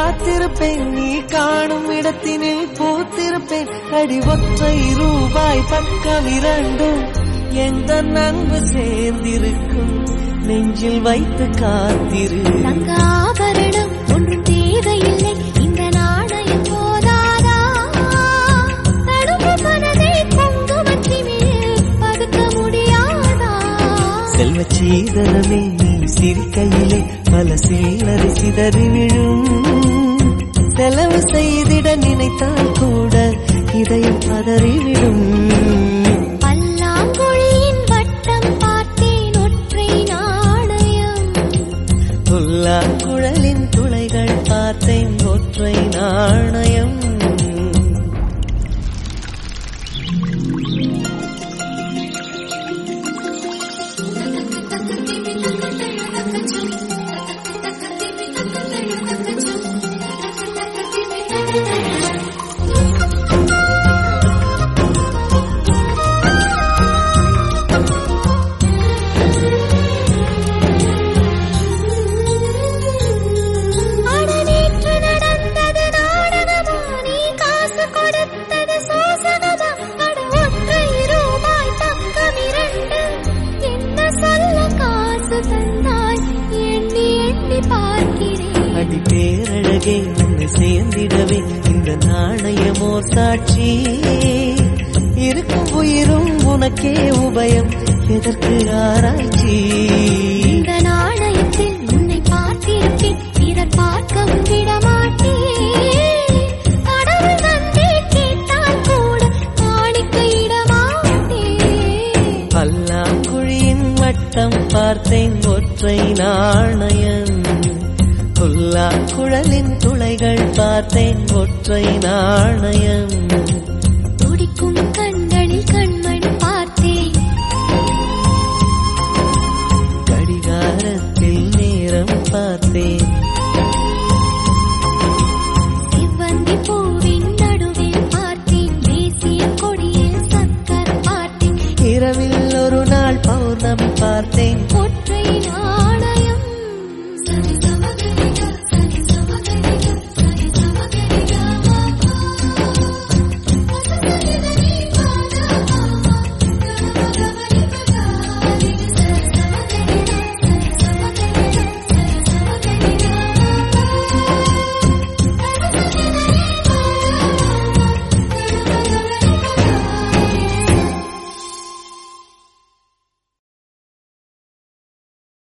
காத்திருப்பேன் நீ காணும் இடத்தினில் பூத்திருப்பேன் அடி ஒற்றை ரூபாய் பக்கம் இரண்டும் எந்த நன்பு சேர்ந்திருக்கும் நெஞ்சில் வைத்து காத்திரு தங்க ஆபரணம் ஒன்றும் தேவையில்லை இந்த நாணயம் போதாதா தடுப்பு மனதை குங்குமத்தி மேல் பதுக்க முடியாதா செல்வச் சீதனமே நீ சிரிக்கையிலே பல சில்லறை சிதறி விழும் செலவு செய்திட நினைத்தால் கூட இதயம் பதறிவிடும் பல்லாங்குழியின் வட்டம் பார்த்தேன் ஒற்றை நாணயம் புல்லாங்குழலின் துளைகள் பார்த்தேன் ஒற்றை நாணயம் அட நேற்று நடந்தது நாடகமா நீ காசு கொடுத்தது சோசனமா அட ஒற்றை ரூபாய் பக்கம் இரண்டு என்ன சொல்ல காசு தந்தாய் எண்ணி எண்ணி பார்க்கிறேன் அடி பேரழகே உன்னை சேர்ந்திடவே இந்த நாணயமோ சாட்சி இருக்கும் உயிரும் உனக்கே உபயம் எதற்கு ஆராய்ச்சி இந்த நாணயத்தில் உன்னை பார்த்திருப்பேன் பிறர் பார்க்கவும் விட மாட்டேன் கடவுள் வந்தே கேட்டால் கூட காணிக்கையிட மாட்டேன் பல்லாங்குழியின் வட்டம் பார்த்தேன் ஒற்றை நாணயம் புல்லாங்குழலின் துளைகள் பார்த்தேன் ஒற்றை நாணயம் துடிக்கும் கண்களில் கண்மணி பார்த்தேன் கடிகாரத்தில் நேரம் பார்த்தேன் செவ்வந்தி பூவின் நடுவில் பார்த்தேன் தேசிய கொடியில் சக்கர பார்த்தேன் இரவில் ஒரு நாள் பௌர்ணமி பார்த்தேன் ஒற்றை நாள்